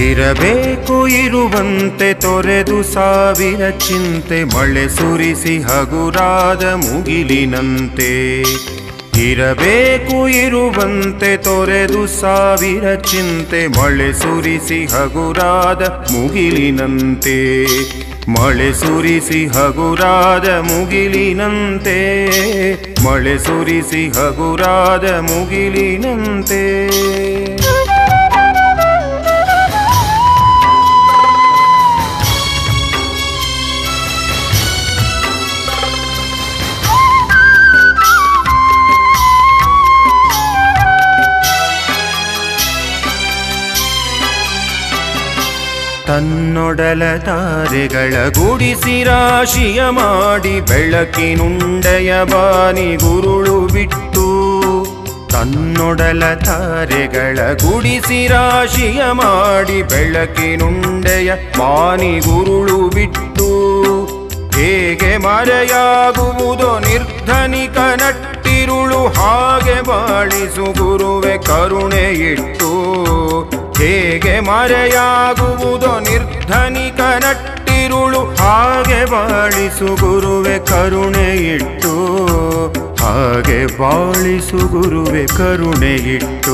ಇರಬೇಕು ಇರುವಂತೆ ತೊರೆದು ಸಾವಿರ ಚಿಂತೆ ಮಳೆ ಸುರಿಸಿ ಹಗುರಾದ ಮುಗಿಲಿನಂತೆ ಇರಬೇಕು ಇರುವಂತೆ ತೊರೆದು ಸಾವಿರ ಚಿಂತೆ ಮಳೆ ಸುರಿಸಿ ಹಗುರಾದ ಮುಗಿಲಿನಂತೆ ಮಳೆ ಸುರಿಸಿ ಹಗುರಾದ ಮುಗಿಲಿನಂತೆ ಮಳೆ ಸುರಿಸಿ ಹಗುರಾದ ಮುಗಿಲಿನಂತೆ ತನ್ನೊಡಲ ತಾರೆಗಳ ಗುಡಿಸಿ ರಾಶಿಯ ಮಾಡಿ ಬೆಳಕಿನುಂಡೆಯ ಬಾನಿ ಗುರುಳು ಬಿಟ್ಟು ತನ್ನೊಡಲ ತಾರೆಗಳ ಗುಡಿಸಿ ರಾಶಿಯ ಮಾಡಿ ಬೆಳಕಿನುಂಡೆಯ ಬಾನಿ ಗುರುಳು ಬಿಟ್ಟು ಹೇಗೆ ಮರೆಯಾಗುವುದೋ ನಿರ್ಧನಿಕ ನಟ್ಟಿರುಳು ಹಾಗೆ ಬಾಳಿಸು ಗುರುವೆ ಕರುಣೆ ಇಟ್ಟು ಹೇಗೆ ಮರೆಯಾಗುವುದೋ ನಿರ್ಧನಿಕ ನಟ್ಟಿರುಳು ಹಾಗೆ ಬಾಳಿಸು ಗುರುವೆ ಕರುಣೆ ಇಟ್ಟು ಹಾಗೆ ಬಾಳಿಸು ಗುರುವೆ ಕರುಣೆ ಇಟ್ಟು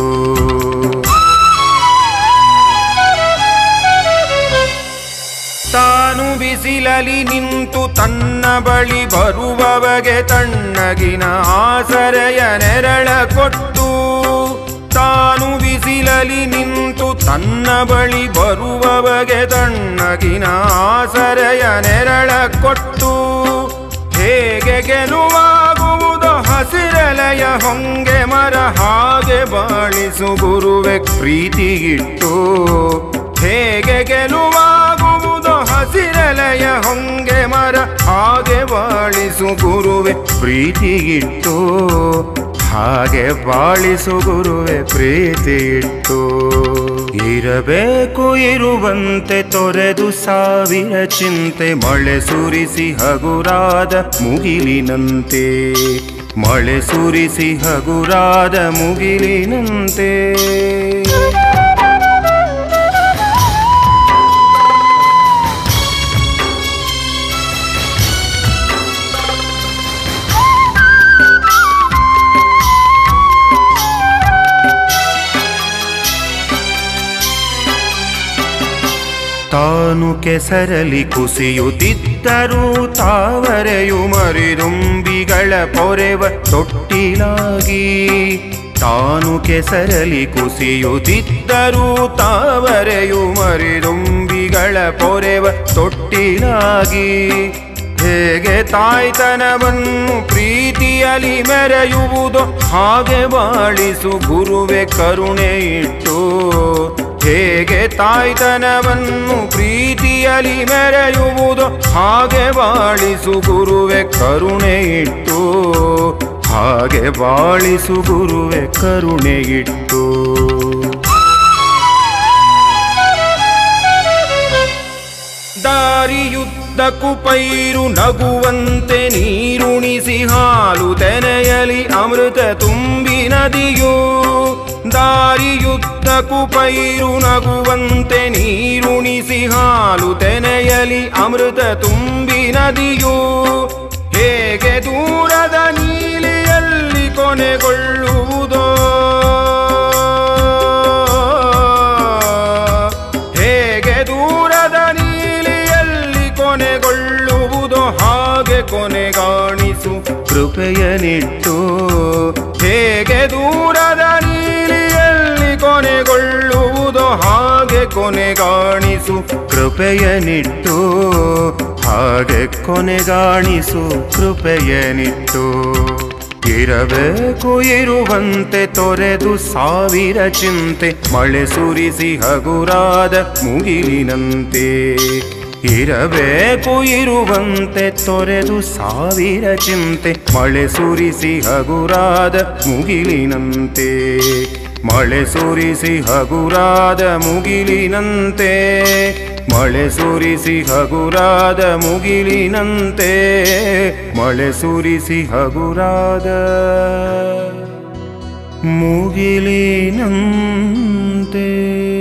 ತಾನು ಬಿಸಿಲಲಿ ನಿಂತು ತನ್ನ ಬಳಿ ಬರುವವಗೆ ತಣ್ಣಗಿನ ಆಸರೆಯ ನೆರಳ ಕೊಟ್ಟು ತಾನು ಬಿಸಿಲಲಿ ನಿಂತು ತನ್ನ ಬಳಿ ಬರುವವಗೆ ತಣ್ಣಗಿನ ಆಸರೆಯ ನೆರಳ ಕೊಟ್ಟು ಹೇಗೆ ಗೆಲುವಾಗುವುದು ಹಸಿರಲೆಯ ಹೊಂಗೆ ಮರ ಹಾಗೆ ಬಾಳಿಸು ಗುರುವೆ ಪ್ರೀತಿಗಿಟ್ಟು ಹೇಗೆ ಗೆಲುವಾಗುವುದು ಹಸಿರಲೆಯ ಹೊಂಗೆ ಮರ ಹಾಗೆ ಬಾಳಿಸು ಗುರುವೆ ಪ್ರೀತಿಗಿಟ್ಟು ಹಾಗೆ ಬಾಳಿಸು ಗುರುವೆ ಪ್ರೀತಿಯಿಟ್ಟು ಇರಬೇಕು ಇರುವಂತೆ ತೊರೆದು ಸಾವಿರ ಚಿಂತೆ ಮಳೆ ಸುರಿಸಿ ಹಗುರಾದ ಮುಗಿಲಿನಂತೆ ಮಳೆ ಸುರಿಸಿ ಹಗುರಾದ ಮುಗಿಲಿನಂತೆ ತಾನು ಕೆಸರಲಿ ಕುಸಿಯುತ್ತಿದ್ದರೂ ತಾವರೆಯು ಮರಿದುಂಬಿಗಳ ಪೊರೆವ ತೊಟ್ಟಿಲಾಗಿ ತಾನು ಕೆಸರಲಿ ಕುಸಿಯುತ್ತಿದ್ದರೂ ತಾವರೆಯು ಮರಿದುಂಬಿಗಳ ಪೊರೆವ ತೊಟ್ಟಿಲಾಗಿ ಹೇಗೆ ತಾಯ್ತನವನ್ನು ಪ್ರೀತಿಯಲಿ ಮೆರೆಯುವುದು ಹಾಗೆ ಬಾಳಿಸು ಗುರುವೆ ಕರುಣೆ ಇಟ್ಟು ಹೇಗೆ ತಾಯ್ತನವನ್ನು ಪ್ರೀತಿಯಲಿ ಮೆರೆಯುವುದು ಹಾಗೆ ಬಾಳಿಸು ಗುರುವೆ ಕರುಣೆ ಇಟ್ಟು ಹಾಗೆ ಬಾಳಿಸು ಗುರುವೆ ಕರುಣೆ ಇಟ್ಟು ದಾರಿಯುದ್ದಕ್ಕೂ ಪೈರು ನಗುವಂತೆ ನೀರುಣಿಸಿ ಹಾಲು ತೆನೆಯಲಿ ಅಮೃತ ತುಂಬಿ ನದಿಯು ದಾರಿಯುದ್ದಕ್ಕೂ ಪೈರು ನಗುವಂತೆ ನೀರುಣಿಸಿ ಹಾಲು ತೆನೆಯಲಿ ಅಮೃತ ತುಂಬಿ ನದಿಯು ಹೇಗೆ ದೂರದ ನೀಲಿಯಲ್ಲಿ ಕೊನೆಗೊಳ್ಳುವುದೋ ಹೇಗೆ ದೂರದ ನೀಲಿಯಲ್ಲಿ ಕೊನೆಗೊಳ್ಳುವುದೋ ಹಾಗೆ ಕೊನೆಗಾಣಿಸು ಕೃಪೆಯನಿಟ್ಟು ಹೇಗೆ ದೂರದ ನೀಲಿಯಲ್ಲಿ ಕೊನೆಗೊಳ್ಳುವುದೋ ಹಾಗೆ ಕೊನೆಗಾಣಿಸು ಕೃಪೆಯನಿಟ್ಟು ಹಾಗೆ ಕೊನೆಗಾಣಿಸು ಕೃಪೆಯನಿಟ್ಟು ಇರಬೇಕು ಇರುವಂತೆ ತೊರೆದು ಸಾವಿರ ಚಿಂತೆ ಮಳೆ ಸುರಿಸಿ ಹಗುರಾದ ಮುಗಿಲಿನಂತೆ ಇರಬೇಕು ಇರುವಂತೆ ತೊರೆದು ಸಾವಿರ ಚಿಂತೆ ಮಳೆ ಸುರಿಸಿ ಹಗುರಾದ ಮುಗಿಲಿನಂತೆ ಮಳೆ ಸುರಿಸಿ ಹಗುರಾದ ಮುಗಿಲಿನಂತೆ ಮಳೆ ಸುರಿಸಿ ಹಗುರಾದ ಮುಗಿಲಿನಂತೆ ಮಳೆ ಸುರಿಸಿ ಹಗುರಾದ ಮುಗಿಲಿನಂತೆ